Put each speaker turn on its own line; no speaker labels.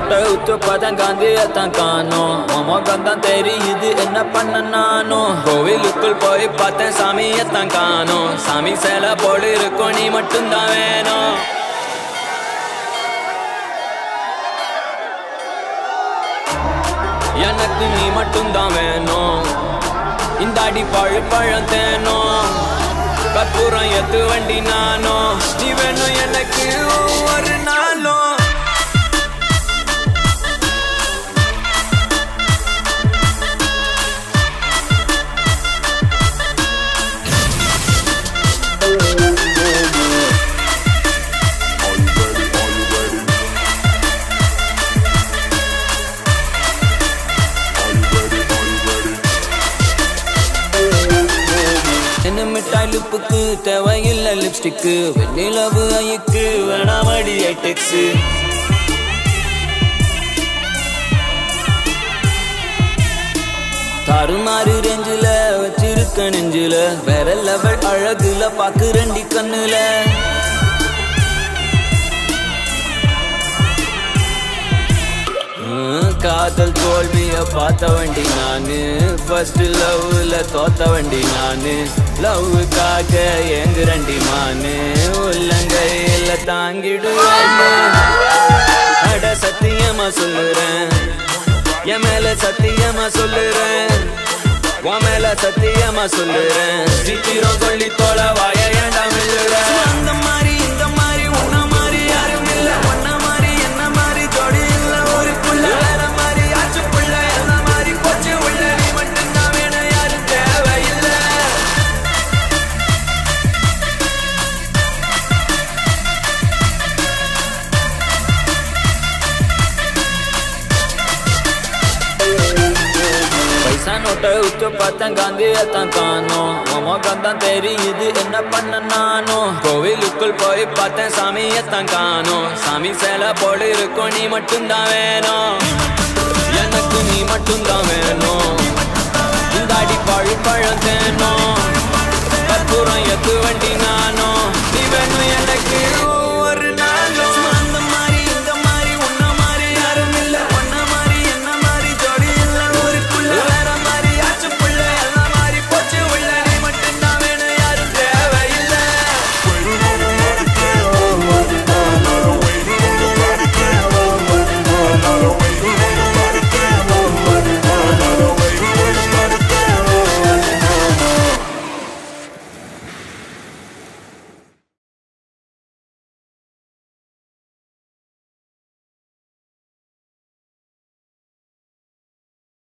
நோட்டை உத்து பார்த்தேன் காந்தியத்தான் காணோம் உமகம் தான் தெரியுது என்ன பண்ண நானும் கோவிலுக்குள் போய் பார்த்தேன் சாமியத்தான் காணோம் சாமி சேலை போடு இருக்கும் நீ மட்டும்தான் வேணும் எனக்கு நீ மட்டும்தான் வேணும் இந்த அடி பழு பழம் தேனும் கற்பூரம் எத்து வண்டி நானும் நீ வேணும் எனக்கு ஒரு நாளும் என்ன மிட்டாய் லிப்புக்கு தேவையில்லை லிப்ஸ்டிக்கு வெண்ணிலவு ஐக்கு வேணாமடி ஐடெக்ஸு தாறுமாறு ரெஞ்சில வச்சிருக்க நெஞ்சில வேற லெவல் அழகுல பாக்கு ரெண்டி கண்ணுல ஹம், காதல் தோல்விய பார்த்த வண்டி நானு ஃபர்ஸ்ட் லவ்ல தோத்த வண்டி நானு லவ்வுக்காக ஏங்குறண்டி மானு உள்ளங்கையில தாங்கிடுவேன் அட சத்தியமா சொல்லுறேன் என் மேல சத்தியமா சொல்லுறேன் உன் மேல சத்தியமா சொல்லுறேன் சீக்கிரம் சொல்லி தோல வாய ஏண்டா மில்லுற அந்த மாதிரி இந்த மாதிரி உன்ன மாதிரி யாரும் இல்ல உன்ன மாதிரி என்ன மாதிரி ஜோடி இல்ல ஒரு புள்ள வேற மாதிரி ஆச்சு புள்ள என்ன மாதிரி போச்சு உள்ள நீ மட்டும்தான் வேணும் யாரும் தேவையில்லை பைசா நோட்டை உத்து பார்த்தேன் காந்தியத்தான் காணோம் உமகம் தான் தெரியுது என்ன பண்ண நானும் கோவிலுக்குள் போய் பார்த்தேன் சாமியத்தான் காணோம் சாமி சேலை போடு இருக்கும் நீ மட்டும்தான் வேணும் எனக்கு நீ மட்டும்தான் வேணும் இந்த அடி பழு பழம் தேனும் கற்பூரம் எத்து வண்டி நானும் நீ வேணும் எனக்கு